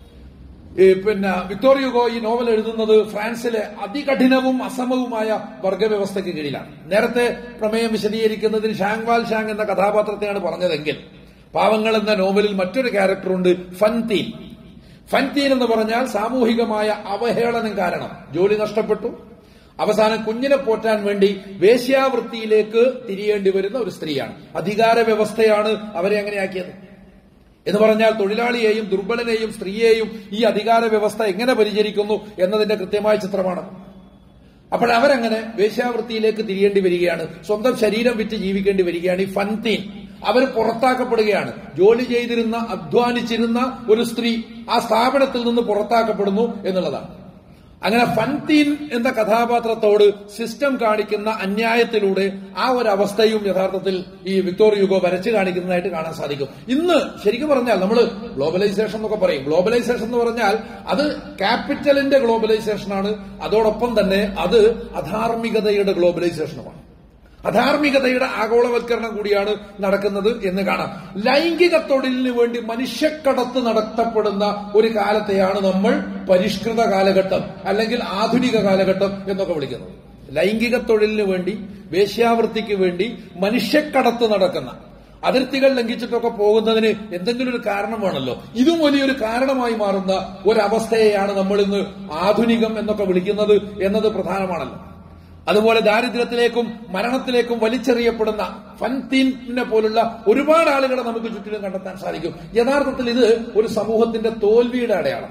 പിന്നെ വിക്ടോർ യുഗോ ഈ നോവൽ എഴുതുന്നത് ഫ്രാൻസിലെ അതികഠിനവും അസമവുമായ വർഗവ്യവസ്ഥയ്ക്ക് കീഴിലാണ് നേരത്തെ പ്രമേയം വിശദീകരിക്കുന്നതിൽ ഷാങ്വാൽ ഷാങ് എന്ന കഥാപാത്രത്തെയാണ് പറഞ്ഞതെങ്കിൽ പാവങ്ങൾ എന്ന നോവലിൽ മറ്റൊരു ക്യാരക്ടറുണ്ട് ഫൻതീൻ ഫൻതീൻ എന്ന് പറഞ്ഞാൽ സാമൂഹികമായ അവഹേളനം കാരണം ജോലി നഷ്ടപ്പെട്ടു അവസാനം കുഞ്ഞിനെ പോറ്റാൻ വേണ്ടി വേശ്യാവൃത്തിയിലേക്ക് തിരിയേണ്ടി വരുന്ന ഒരു സ്ത്രീയാണ് അധികാര വ്യവസ്ഥയാണ് അവരെ അങ്ങനെയാക്കിയത് എന്ന് പറഞ്ഞാൽ തൊഴിലാളിയെയും ദുർബലനെയും സ്ത്രീയെയും ഈ അധികാര വ്യവസ്ഥ എങ്ങനെ പരിചരിക്കുന്നു എന്നതിന്റെ കൃത്യമായ ചിത്രമാണ് അപ്പോൾ അവരങ്ങനെ വേശ്യാവൃത്തിയിലേക്ക് തിരിയേണ്ടി വരികയാണ് സ്വന്തം ശരീരം വിറ്റ് ജീവിക്കേണ്ടി വരികയാണ് ഈ ഫൻതീൻ അവർ പുറത്താക്കപ്പെടുകയാണ് ജോലി ചെയ്തിരുന്ന അധ്വാനിച്ചിരുന്ന ഒരു സ്ത്രീ ആ സ്ഥാപനത്തിൽ നിന്ന് പുറത്താക്കപ്പെടുന്നു എന്നുള്ളതാണ് അങ്ങനെ ഫൻതീൻ എന്ന കഥാപാത്രത്തോട് സിസ്റ്റം കാണിക്കുന്ന അന്യായത്തിലൂടെ ആ ഒരു അവസ്ഥയും യഥാർത്ഥത്തിൽ ഈ വിക്ടോർ യുഗോ വരച്ചു കാണിക്കുന്നതായിട്ട് കാണാൻ സാധിക്കും ഇന്ന് ശരിക്കും പറഞ്ഞാൽ നമ്മൾ ഗ്ലോബലൈസേഷൻ എന്നൊക്കെ പറയും ഗ്ലോബലൈസേഷൻ എന്ന് പറഞ്ഞാൽ അത് ക്യാപിറ്റലിന്റെ ഗ്ലോബലൈസേഷനാണ് അതോടൊപ്പം തന്നെ അത് അധാർമികതയുടെ ഗ്ലോബലൈസേഷനുമാണ് അധാർമികതയുടെ ആഗോളവൽക്കരണം കൂടിയാണ് നടക്കുന്നത് എന്ന് കാണാം ലൈംഗിക തൊഴിലിന് വേണ്ടി മനുഷ്യക്കടത്ത് നടത്തപ്പെടുന്ന ഒരു കാലത്തെയാണ് നമ്മൾ പരിഷ്കൃത കാലഘട്ടം അല്ലെങ്കിൽ ആധുനിക കാലഘട്ടം എന്നൊക്കെ വിളിക്കുന്നത് ലൈംഗിക തൊഴിലിന് വേണ്ടി വേശ്യാവൃത്തിക്ക് വേണ്ടി മനുഷ്യക്കടത്ത് നടക്കുന്ന അതിർത്തികൾ ലംഘിച്ചിട്ടൊക്കെ പോകുന്നതിന് എന്തെങ്കിലും ഒരു കാരണം വേണമല്ലോ ഇതും വലിയൊരു കാരണമായി മാറുന്ന ഒരവസ്ഥയെയാണ് നമ്മൾ ഇന്ന് ആധുനികം എന്നൊക്കെ വിളിക്കുന്നത് എന്നത് പ്രധാനമാണല്ലോ അതുപോലെ ദാരിദ്ര്യത്തിലേക്കും മരണത്തിലേക്കും വലിച്ചെറിയപ്പെടുന്ന ഫൻതീനെ പോലുള്ള ഒരുപാട് ആളുകളെ നമുക്ക് ചുറ്റിലും കണ്ടെത്താൻ സാധിക്കും യഥാർത്ഥത്തിൽ ഇത് ഒരു സമൂഹത്തിന്റെ തോൽവിയുടെ അടയാളം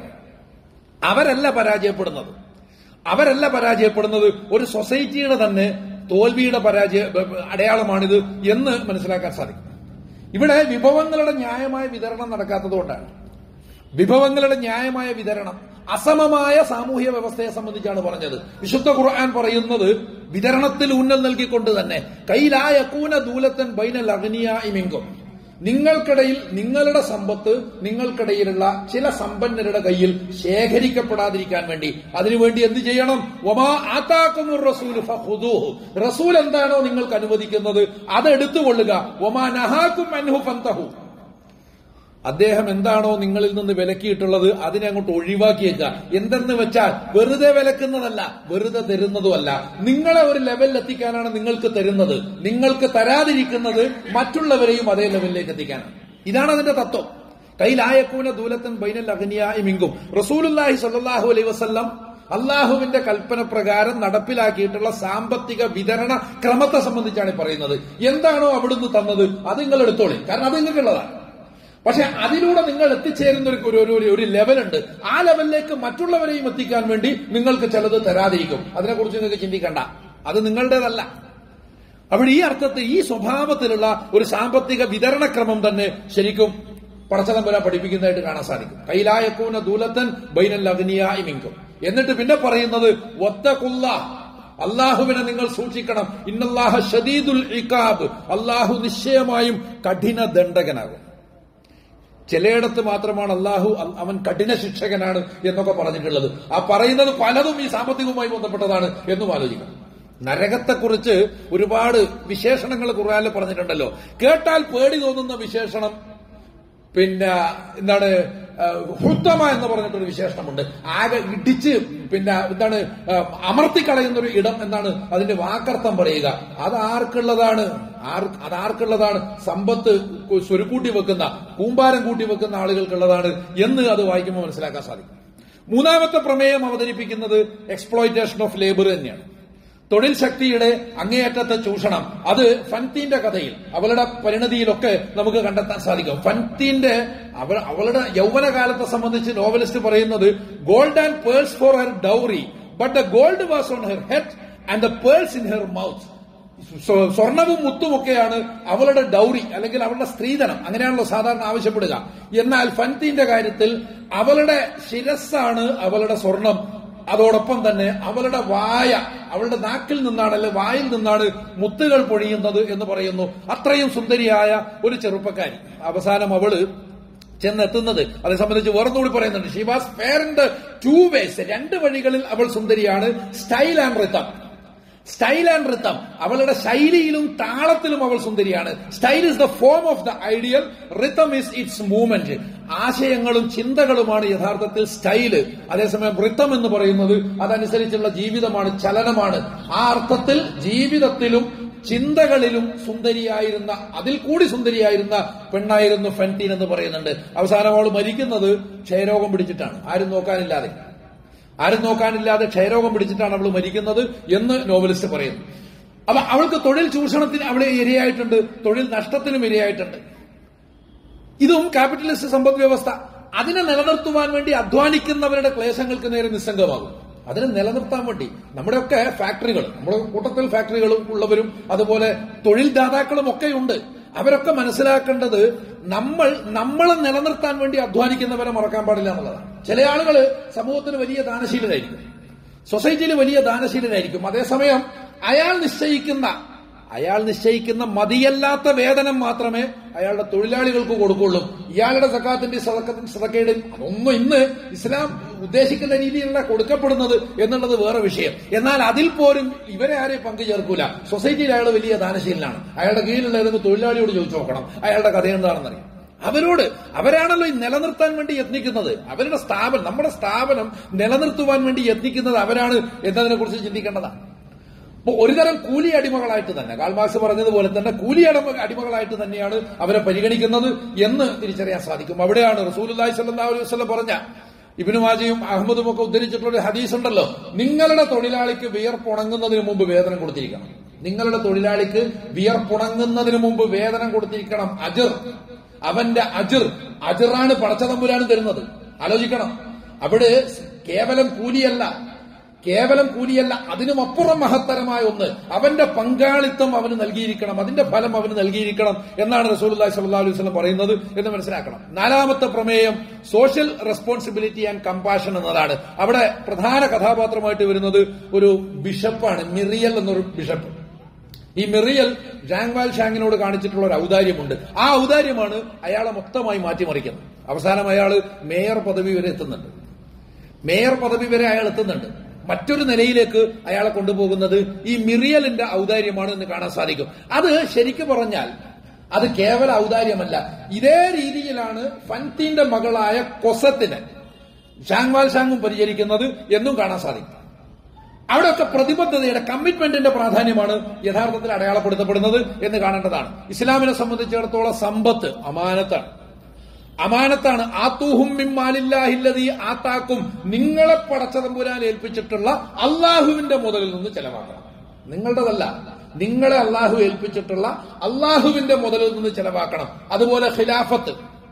അവരല്ല പരാജയപ്പെടുന്നത് അവരല്ല പരാജയപ്പെടുന്നത് ഒരു സൊസൈറ്റിയുടെ തന്നെ തോൽവിയുടെ പരാജയ അടയാളമാണിത് എന്ന് മനസ്സിലാക്കാൻ സാധിക്കും ഇവിടെ വിഭവങ്ങളുടെ ന്യായമായ വിതരണം നടക്കാത്തതുകൊണ്ടാണ് വിഭവങ്ങളുടെ ന്യായമായ വിതരണം അസമമായ സാമൂഹ്യ വ്യവസ്ഥയെ സംബന്ധിച്ചാണ് പറഞ്ഞത് വിശുദ്ധ ഖുർആൻ പറയുന്നത് വിതരണത്തിൽ ഊന്നൽ നൽകിക്കൊണ്ട് തന്നെ കൈലായക്കൂന ദൂലത്തൻ ബൈനൽ അഗ്നിയ ഇമിങ്കും നിങ്ങൾക്കിടയിൽ നിങ്ങളുടെ സമ്പത്ത് നിങ്ങൾക്കിടയിലുള്ള ചില സമ്പന്നരുടെ കയ്യിൽ ശേഖരിക്കപ്പെടാതിരിക്കാൻ വേണ്ടി അതിനുവേണ്ടി എന്ത് ചെയ്യണം ഒമാ ആത്താക്കുന്നു റസൂൽ ഫഹുദൂഹു റസൂൽ എന്താണോ നിങ്ങൾക്ക് അനുവദിക്കുന്നത് അത് എടുത്തുകൊള്ളുക ഒമാ നഹാക്കും അൻഹു ഫന്തഹു അദ്ദേഹം എന്താണോ നിങ്ങളിൽ നിന്ന് വിലക്കിയിട്ടുള്ളത് അതിനെ അങ്ങോട്ട് ഒഴിവാക്കിയേക്കുക എന്തെന്ന് വെച്ചാൽ വെറുതെ വിലക്കുന്നതല്ല വെറുതെ തരുന്നതുമല്ല നിങ്ങളെ ഒരു ലെവലിൽ എത്തിക്കാനാണ് നിങ്ങൾക്ക് തരുന്നത് നിങ്ങൾക്ക് തരാതിരിക്കുന്നത് മറ്റുള്ളവരെയും അതേ ലെവലിലേക്ക് എത്തിക്കാനാണ് ഇതാണ് അതിന്റെ തത്വം കയ്യിലായക്കൂന ദൂലത്തൻ ബൈനൽ അഗ്നിയായി മിങ്കും റസൂലുല്ലാഹി സല്ലാഹു അലൈ വസ്ല്ലാം അള്ളാഹുവിന്റെ കൽപ്പന പ്രകാരം നടപ്പിലാക്കിയിട്ടുള്ള സാമ്പത്തിക വിതരണ ക്രമത്തെ സംബന്ധിച്ചാണ് ഈ പറയുന്നത് എന്താണോ അവിടുന്ന് തന്നത് അത് നിങ്ങൾ എടുത്തോളി കാരണം അത് നിങ്ങൾക്കുള്ളതാണ് പക്ഷെ അതിലൂടെ നിങ്ങൾ എത്തിച്ചേരുന്ന ഒരു ഒരു ഒരു ഒരു ലെവലുണ്ട് ആ ലെവലിലേക്ക് മറ്റുള്ളവരെയും എത്തിക്കാൻ വേണ്ടി നിങ്ങൾക്ക് ചിലത് തരാതിരിക്കും അതിനെക്കുറിച്ച് നിങ്ങൾക്ക് ചിന്തിക്കണ്ട അത് നിങ്ങളുടേതല്ല അപ്പോൾ ഈ അർത്ഥത്തിൽ ഈ സ്വഭാവത്തിലുള്ള ഒരു സാമ്പത്തിക വിതരണക്രമം തന്നെ ശരിക്കും പടച്ചതമ്പുര പഠിപ്പിക്കുന്നതായിട്ട് കാണാൻ സാധിക്കും കൈലായക്കൂന ദൂലത്തൻ ബൈനൽ അഗ്നിയായി മിങ്കും എന്നിട്ട് പിന്നെ പറയുന്നത് ഒത്തകുല്ല അള്ളാഹുവിനെ നിങ്ങൾ സൂക്ഷിക്കണം ഇന്നല്ലാഹ ഷദീദുൽ ഇക്കാബ് അള്ളാഹു നിശ്ചയമായും കഠിന ദണ്ഡകനാകും ചിലയിടത്ത് മാത്രമാണ് അള്ളാഹു അവൻ കഠിന ശിക്ഷകനാണ് എന്നൊക്കെ പറഞ്ഞിട്ടുള്ളത് ആ പറയുന്നത് പലതും ഈ സാമ്പത്തികവുമായി ബന്ധപ്പെട്ടതാണ് എന്നും ആലോചിക്കണം നരകത്തെക്കുറിച്ച് ഒരുപാട് വിശേഷണങ്ങൾ ഖുർആാനിൽ പറഞ്ഞിട്ടുണ്ടല്ലോ കേട്ടാൽ പേടി തോന്നുന്ന വിശേഷണം പിന്നെ എന്താണ് ഹുത്തമ എന്ന് പറഞ്ഞിട്ടൊരു വിശേഷണമുണ്ട് ആകെ ഇടിച്ച് പിന്നെ എന്താണ് അമർത്തിക്കളയുന്ന ഒരു ഇടം എന്നാണ് അതിന്റെ വാക്കർത്ഥം പറയുക അത് ആർക്കുള്ളതാണ് ആർ അതാർക്കുള്ളതാണ് സമ്പത്ത് സ്വരുക്കൂട്ടി വെക്കുന്ന കൂമ്പാരം കൂട്ടി വെക്കുന്ന ആളുകൾക്കുള്ളതാണ് എന്ന് അത് വായിക്കുമ്പോൾ മനസ്സിലാക്കാൻ സാധിക്കും മൂന്നാമത്തെ പ്രമേയം അവതരിപ്പിക്കുന്നത് എക്സ്പ്ലോയിറ്റേഷൻ ഓഫ് ലേബർ തന്നെയാണ് തൊഴിൽ ശക്തിയുടെ അങ്ങേയറ്റത്തെ ചൂഷണം അത് ഫൻതീന്റെ കഥയിൽ അവളുടെ പരിണതിയിലൊക്കെ നമുക്ക് കണ്ടെത്താൻ സാധിക്കും ഫൻതീന്റെ അവൾ അവളുടെ യൗവനകാലത്തെ സംബന്ധിച്ച് നോവലിസ്റ്റ് പറയുന്നത് gold and pearls for her dowry but the gold was on her head and the pearls in her mouth സ്വർണവും മുത്തുമൊക്കെയാണ് അവളുടെ ഡൗറി അല്ലെങ്കിൽ അവളുടെ സ്ത്രീധനം അങ്ങനെയാണല്ലോ സാധാരണ ആവശ്യപ്പെടുക എന്നാൽ ഫൻതീന്റെ കാര്യത്തിൽ അവളുടെ ശിരസ്സാണ് അവളുടെ സ്വർണം അതോടൊപ്പം തന്നെ അവളുടെ വായ അവളുടെ നാക്കിൽ നിന്നാണ് അല്ലെ വായിൽ നിന്നാണ് മുത്തുകൾ പൊഴിയുന്നത് എന്ന് പറയുന്നു അത്രയും സുന്ദരിയായ ഒരു ചെറുപ്പക്കാരി അവസാനം അവള് ചെന്നെത്തുന്നത് അതേ സംബന്ധിച്ച് വേറൊന്നുകൂടി പറയുന്നുണ്ട് she was fair in the two ways രണ്ട് വഴികളിൽ അവൾ സുന്ദരിയാണ് style and rhythm style and rhythm അവളുടെ ശൈലിയിലും താളത്തിലും അവൾ സുന്ദരിയാണ് style is the form of the ideal rhythm is its movement ആശയങ്ങളും ചിന്തകളുമാണ് യഥാർത്ഥത്തിൽ സ്റ്റൈല് അതേസമയം റിത്തം എന്ന് പറയുന്നത് അതനുസരിച്ചുള്ള ജീവിതമാണ് ചലനമാണ് ആ അർത്ഥത്തിൽ ജീവിതത്തിലും ചിന്തകളിലും സുന്ദരിയായിരുന്ന അതിൽ കൂടി സുന്ദരിയായിരുന്ന പെണ്ണായിരുന്നു ഫെൻറ്റീൻ എന്ന് പറയുന്നുണ്ട് അവസാനം അവൾ മരിക്കുന്നത് ക്ഷയരോഗം പിടിച്ചിട്ടാണ് ആരും നോക്കാനില്ലാതെ ആരും നോക്കാനില്ലാതെ ക്ഷയരോഗം പിടിച്ചിട്ടാണ് അവൾ മരിക്കുന്നത് എന്ന് നോവലിസ്റ്റ് പറയുന്നു അപ്പൊ അവൾക്ക് തൊഴിൽ ചൂഷണത്തിന് അവളെ ഇരയായിട്ടുണ്ട് തൊഴിൽ നഷ്ടത്തിനും ഇരയായിട്ടുണ്ട് ഇതും ക്യാപിറ്റലിസ്റ്റ് സമ്പദ് വ്യവസ്ഥ അതിനെ നിലനിർത്തുവാൻ വേണ്ടി അധ്വാനിക്കുന്നവരുടെ ക്ലേശങ്ങൾക്ക് നേരെ നിസ്സംഗമാകും അതിനെ നിലനിർത്താൻ വേണ്ടി നമ്മുടെയൊക്കെ ഫാക്ടറികൾ നമ്മുടെ കൂട്ടത്തിൽ ഫാക്ടറികളും ഉള്ളവരും അതുപോലെ തൊഴിൽ ദാതാക്കളും ഒക്കെ ഉണ്ട് അവരൊക്കെ മനസ്സിലാക്കേണ്ടത് നമ്മൾ നമ്മളെ നിലനിർത്താൻ വേണ്ടി അധ്വാനിക്കുന്നവരെ മറക്കാൻ പാടില്ല എന്നുള്ളതാണ് ചില ആളുകൾ സമൂഹത്തിന് വലിയ ദാനശീലരായിരിക്കും സൊസൈറ്റിയിൽ വലിയ ദാനശീലനായിരിക്കും അതേസമയം അയാൾ നിശ്ചയിക്കുന്ന അയാൾ നിശ്ചയിക്കുന്ന മതിയല്ലാത്ത വേതനം മാത്രമേ അയാളുടെ തൊഴിലാളികൾക്ക് കൊടുക്കുള്ളൂ ഇയാളുടെ സക്കാത്തിന്റെ സദക്കത്തിന്റെ സദക്കയുടെയും അതൊന്നും ഇന്ന് ഇസ്ലാം ഉദ്ദേശിക്കുന്ന രീതിയിലല്ല കൊടുക്കപ്പെടുന്നത് എന്നുള്ളത് വേറെ വിഷയം എന്നാൽ അതിൽ പോലും ഇവരെ ആരെയും പങ്കു ചേർക്കൂല സൊസൈറ്റിയിൽ അയാൾ വലിയ ദാനശീലനാണ് അയാളുടെ കീഴിലുള്ള ഏതെങ്കിലും തൊഴിലാളിയോട് ചോദിച്ചു നോക്കണം അയാളുടെ കഥ എന്താണെന്നറിയാം അവരോട് അവരാണല്ലോ ഈ നിലനിർത്താൻ വേണ്ടി യത്നിക്കുന്നത് അവരുടെ സ്ഥാപനം നമ്മുടെ സ്ഥാപനം നിലനിർത്തുവാൻ വേണ്ടി യത്നിക്കുന്നത് അവരാണ് എന്നതിനെ കുറിച്ച് ചിന്തിക്കേണ്ടതാണ് അപ്പൊ ഒരുതരം കൂലി അടിമകളായിട്ട് തന്നെ കാൽമാക്സ് പറഞ്ഞതുപോലെ തന്നെ കൂലി അടിമ അടിമകളായിട്ട് തന്നെയാണ് അവരെ പരിഗണിക്കുന്നത് എന്ന് തിരിച്ചറിയാൻ സാധിക്കും അവിടെയാണ് റസൂലുല്ലാഹി സ്വല്ലല്ലാഹു അലൈഹി വസല്ലം പറഞ്ഞ ഇബിനു മാജയും അഹമ്മദും ഒക്കെ ഉദ്ധരിച്ചിട്ടുള്ള ഒരു ഹദീസ് ഉണ്ടല്ലോ നിങ്ങളുടെ തൊഴിലാളിക്ക് വിയർപ്പുണങ്ങുന്നതിന് മുമ്പ് വേതനം കൊടുത്തിരിക്കണം നിങ്ങളുടെ തൊഴിലാളിക്ക് വിയർപ്പുണങ്ങുന്നതിന് മുമ്പ് വേതനം കൊടുത്തിരിക്കണം അജിർ അവന്റെ അജിർ അജിറാണ് പടച്ചതമ്പുരാണ് തരുന്നത് ആലോചിക്കണം അവിടെ കേവലം കൂലിയല്ല കേവലം കൂലിയല്ല അതിനുമപ്പുറം മഹത്തരമായ ഒന്ന് അവന്റെ പങ്കാളിത്തം അവന് നൽകിയിരിക്കണം അതിന്റെ ഫലം അവന് നൽകിയിരിക്കണം എന്നാണ് റസൂലുള്ളാഹി സ്വല്ലല്ലാഹു അലൈഹി വസല്ലം പറയുന്നത് എന്ന് മനസ്സിലാക്കണം നാലാമത്തെ പ്രമേയം സോഷ്യൽ റെസ്പോൺസിബിലിറ്റി ആൻഡ് കമ്പാഷൻ എന്നതാണ് അവിടെ പ്രധാന കഥാപാത്രമായിട്ട് വരുന്നത് ഒരു ബിഷപ്പാണ് മിറിയൽ എന്നൊരു ബിഷപ്പ് ഈ മെറിയൽ ജാങ്വാൽ ഷാങ്ങിനോട് കാണിച്ചിട്ടുള്ള ഒരു ഔദാര്യമുണ്ട് ആ ഔദാര്യമാണ് അയാളെ മൊത്തമായി മാറ്റിമറിക്കുന്നത് അവസാനം അയാൾ മേയർ പദവി വരെ എത്തുന്നുണ്ട് മേയർ പദവി വരെ അയാൾ എത്തുന്നുണ്ട് മറ്റൊരു നിലയിലേക്ക് അയാളെ കൊണ്ടുപോകുന്നത് ഈ മിറിയലിന്റെ ഔദാര്യമാണ് എന്ന് കാണാൻ സാധിക്കും അത് ശരിക്കും പറഞ്ഞാൽ അത് കേവല ഔദാര്യമല്ല ഇതേ രീതിയിലാണ് ഫൻതീന്റെ മകളായ കൊസത്തിന് ഷാങ്വാൽ ഷാങ്ങും പരിചരിക്കുന്നത് എന്നും കാണാൻ സാധിക്കും അവിടെയൊക്കെ പ്രതിബദ്ധതയുടെ കമ്മിറ്റ്മെന്റിന്റെ പ്രാധാന്യമാണ് യഥാർത്ഥത്തിൽ അടയാളപ്പെടുത്തപ്പെടുന്നത് എന്ന് കാണേണ്ടതാണ് ഇസ്ലാമിനെ സംബന്ധിച്ചിടത്തോളം സമ്പത്ത് അമാനത്താണ് അമാനത്താണ് ആത്തൂഹും മിമ്മാലില്ലാഹില്ലതി ആത്താക്കും നിങ്ങളെ പടച്ചതമ്പുരാൻ ഏൽപ്പിച്ചിട്ടുള്ള അള്ളാഹുവിന്റെ മുതലിൽ നിന്ന് ചെലവാക്കണം നിങ്ങളുടേതല്ല നിങ്ങളെ അള്ളാഹു ഏൽപ്പിച്ചിട്ടുള്ള അള്ളാഹുവിന്റെ മുതലിൽ നിന്ന് ചെലവാക്കണം അതുപോലെ ഖിലാഫത്ത്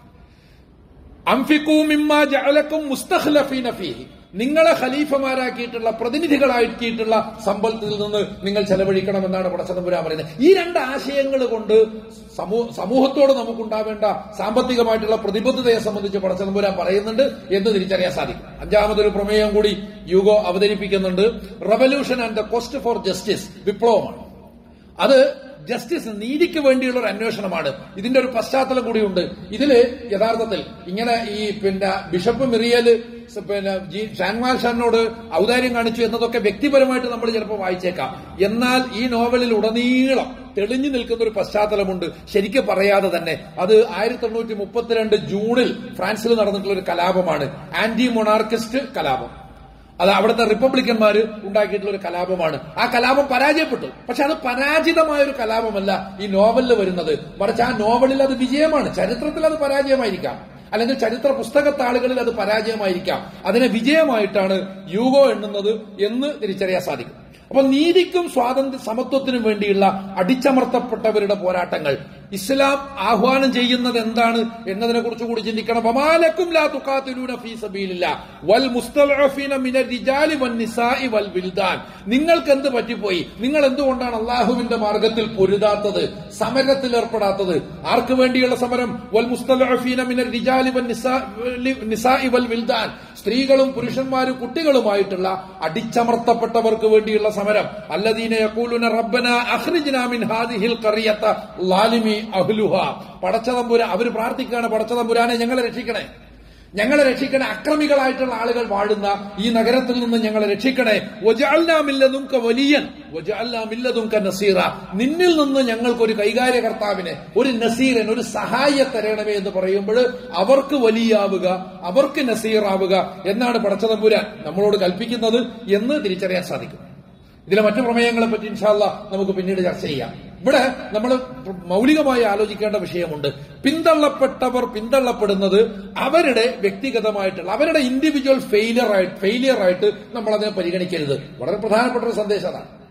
അംഫിക്കൂ മിമ്മ ജഅലക്കും മുസ്തഖ്ലഫീന ഫീഹി നിങ്ങളെ ഖലീഫമാരാക്കിയിട്ടുള്ള പ്രതിനിധികളാക്കിയിട്ടുള്ള സമ്പത്തിൽ നിന്ന് നിങ്ങൾ ചെലവഴിക്കണമെന്നാണ് പടച്ചതമ്പുരാൻ പറയുന്നത് ഈ രണ്ട് ആശയങ്ങൾ കൊണ്ട് സമൂ- സമൂഹത്തോട് നമുക്കുണ്ടാവേണ്ട സാമ്പത്തികമായിട്ടുള്ള പ്രതിബദ്ധതയെ സംബന്ധിച്ച് പടച്ചതമ്പുരാൻ പറയുന്നുണ്ട് എന്ന് തിരിച്ചറിയാൻ സാധിക്കും അഞ്ചാമതൊരു പ്രമേയം കൂടി യുഗോ അവതരിപ്പിക്കുന്നുണ്ട് revolution and the cost for justice വിപ്ലവമാണ് അത് ജസ്റ്റിസ് നീതിക്ക് വേണ്ടിയുള്ള ഒരു അന്വേഷണമാണ് ഇതിന്റെ ഒരു പശ്ചാത്തലം കൂടിയുണ്ട് ഇതില് യഥാർത്ഥത്തിൽ ഇങ്ങനെ ഈ പിന്നെ ബിഷപ്പ് മിറിയല് സ- പിന്നെ ജി ഷാൻമാൽ ഷാനോട് ഔദാര്യം കാണിച്ചു എന്നതൊക്കെ വ്യക്തിപരമായിട്ട് നമ്മൾ ചിലപ്പോൾ വായിച്ചേക്കാം എന്നാൽ ഈ നോവലിൽ ഉടനീളം തെളിഞ്ഞു നിൽക്കുന്ന ഒരു പശ്ചാത്തലമുണ്ട് ശരിക്കും പറയാതെ തന്നെ അത് ആയിരത്തി എണ്ണൂറ്റി മുപ്പത്തിരണ്ട് ജൂണിൽ ഫ്രാൻസിൽ നടന്നിട്ടുള്ള ഒരു കലാപമാണ് ആന്റി മൊണാർക്കിസ്റ്റ് കലാപം അത് അവിടുത്തെ റിപ്പബ്ലിക്കന്മാർ ഉണ്ടാക്കിയിട്ടുള്ള ഒരു കലാപമാണ് ആ കലാപം പരാജയപ്പെട്ടു പക്ഷെ അത് പരാജിതമായ ഒരു കലാപമല്ല ഈ നോവലിൽ വരുന്നത് മറിച്ച് ആ നോവലിൽ അത് വിജയമാണ് ചരിത്രത്തിൽ അത് പരാജയമായിരിക്കാം അല്ലെങ്കിൽ ചരിത്ര പുസ്തകത്താളുകളിൽ അത് പരാജയമായിരിക്കാം അതിനെ വിജയമായിട്ടാണ് യൂഗോ എണ്ണുന്നത് എന്ന് തിരിച്ചറിയാൻ സാധിക്കും അപ്പൊ നീതിക്കും സ്വാതന്ത്ര്യ സമത്വത്തിനും വേണ്ടിയുള്ള അടിച്ചമർത്തപ്പെട്ടവരുടെ പോരാട്ടങ്ങൾ ഇസ്ലാം ആഹ്വാനം ചെയ്യുന്നത് എന്താണ് എന്നതിനെ കുറിച്ച് കൂടി ചിന്തിക്കണം വമാലക്കും ലാ തുഖാതിലൂന ഫീ സബീലില്ലാ വൽ മുസ്തലഅഫീന മിനർ റിജാലി വൻ നിസാഇ വൽ വിൽദാൻ നിങ്ങൾക്ക് എന്ത് പറ്റിപ്പോയി നിങ്ങൾ എന്തുകൊണ്ടാണ് അള്ളാഹുവിന്റെ മാർഗത്തിൽ പൊരുതാത്തത് സമരത്തിൽ ഏർപ്പെടാത്തത് ആർക്ക് വേണ്ടിയുള്ള സമരം വൽ മുസ്തലഅഫീന മിനർ റിജാലി വൻ നിസാ- നിസാഇ വൽ വിൽദാൻ സ്ത്രീകളും പുരുഷന്മാരും കുട്ടികളുമായിട്ടുള്ള അടിച്ചമർത്തപ്പെട്ടവർക്ക് വേണ്ടിയുള്ള സമരം അല്ലദീന യഖൂലുന റബ്ബന അഖ്രിജ്നാ മിൻ ഹാദിഹിൽ ഖറിയത ലാലിമി അഹ്ലുഹ പടച്ചതമ്പുര അവർ പ്രാർത്ഥിക്കുകയാണ് പടച്ചതമ്പുരാനെ ഞങ്ങളെ രക്ഷിക്കണേ ഞങ്ങളെ രക്ഷിക്കണേ അക്രമികളായിട്ടുള്ള ആളുകൾ വാഴുന്ന ഈ നഗരത്തിൽ നിന്ന് ഞങ്ങളെ രക്ഷിക്കണേ ഒജാൽനാമില്ലതുംക വലിയൻ ഒജാൽനാമില്ലതുംക നസീറ നിന്നിൽ നിന്ന് ഞങ്ങൾക്കൊരു കൈകാര്യകർത്താവിനെ ഒരു നസീരൻ ഒരു സഹായ തരണമേ എന്ന് പറയുമ്പോൾ അവർക്ക് വലിയാവുക അവർക്ക് നസീറാവുക എന്നാണ് പടച്ചതമ്പുരാൻ നമ്മളോട് കൽപ്പിക്കുന്നത് എന്ന് തിരിച്ചറിയാൻ സാധിക്കും ഇതിലെ മറ്റു പ്രമേയങ്ങളെ പറ്റി ഇൻഷാല്ല നമുക്ക് പിന്നീട് ചർച്ച ചെയ്യാം ഇവിടെ നമ്മൾ മൗലികമായി ആലോചിക്കേണ്ട വിഷയമുണ്ട് പിന്തള്ളപ്പെട്ടവർ പിന്തള്ളപ്പെടുന്നത് അവരുടെ വ്യക്തിഗതമായിട്ടുള്ള അവരുടെ ഇൻഡിവിജ്വൽ ഫെയിലിയർ ആയിട്ട് ഫെയിലിയർ ആയിട്ട് നമ്മൾ അതിനെ പരിഗണിക്കരുത് വളരെ പ്രധാനപ്പെട്ട ഒരു സന്ദേശം അതാണ്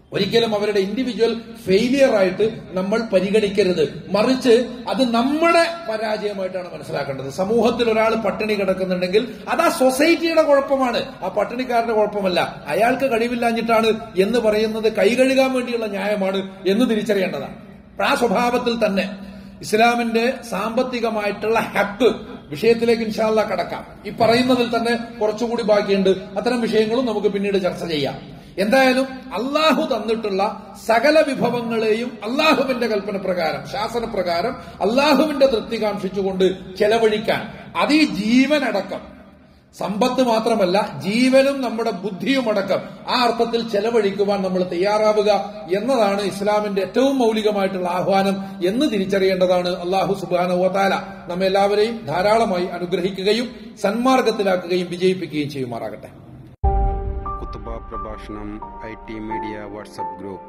ഒരിക്കലും അവരുടെ ഇൻഡിവിജ്വൽ ഫെയിലിയർ ആയിട്ട് നമ്മൾ പരിഗണിക്കരുത് മറിച്ച് അത് നമ്മുടെ പരാജയമായിട്ടാണ് മനസ്സിലാക്കേണ്ടത് സമൂഹത്തിൽ ഒരാൾ പട്ടിണി കിടക്കുന്നുണ്ടെങ്കിൽ അത് ആ സൊസൈറ്റിയുടെ കുഴപ്പമാണ് ആ പട്ടിണിക്കാരന്റെ കുഴപ്പമല്ല അയാൾക്ക് കഴിവില്ലാഞ്ഞിട്ടാണ് എന്ന് പറയുന്നത് കൈകഴുകാൻ വേണ്ടിയുള്ള ന്യായമാണ് എന്ന് തിരിച്ചറിയേണ്ടതാണ് ആ സ്വഭാവത്തിൽ തന്നെ ഇസ്ലാമിന്റെ സാമ്പത്തികമായിട്ടുള്ള ഹക്ക് വിഷയത്തിലേക്ക് ഇൻഷാല്ല കടക്കാം ഈ പറയുന്നതിൽ തന്നെ കുറച്ചുകൂടി ബാക്കിയുണ്ട് അത്തരം വിഷയങ്ങളും നമുക്ക് പിന്നീട് ചർച്ച ചെയ്യാം എന്തായാലും അള്ളാഹു തന്നിട്ടുള്ള സകല വിഭവങ്ങളെയും അള്ളാഹുവിന്റെ കൽപ്പന പ്രകാരം ശാസനപ്രകാരം അള്ളാഹുവിന്റെ തൃപ്തി കാക്ഷിച്ചുകൊണ്ട് ചെലവഴിക്കാൻ അത് ഈ ജീവനടക്കം സമ്പത്ത് മാത്രമല്ല ജീവനും നമ്മുടെ ബുദ്ധിയും അടക്കം ആ അർത്ഥത്തിൽ ചെലവഴിക്കുവാൻ നമ്മൾ തയ്യാറാവുക എന്നതാണ് ഇസ്ലാമിന്റെ ഏറ്റവും മൗലികമായിട്ടുള്ള ആഹ്വാനം എന്ന് തിരിച്ചറിയേണ്ടതാണ് അള്ളാഹു സുബാനുവതാല നമ്മെല്ലാവരെയും ധാരാളമായി അനുഗ്രഹിക്കുകയും സന്മാർഗത്തിലാക്കുകയും വിജയിപ്പിക്കുകയും ചെയ്യുമാറാകട്ടെ കുത്തുബ പ്രഭാഷണം I T media WhatsApp group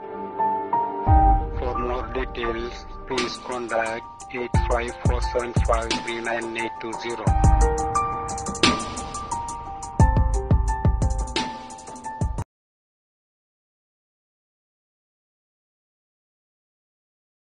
For more details, please contact 854753980.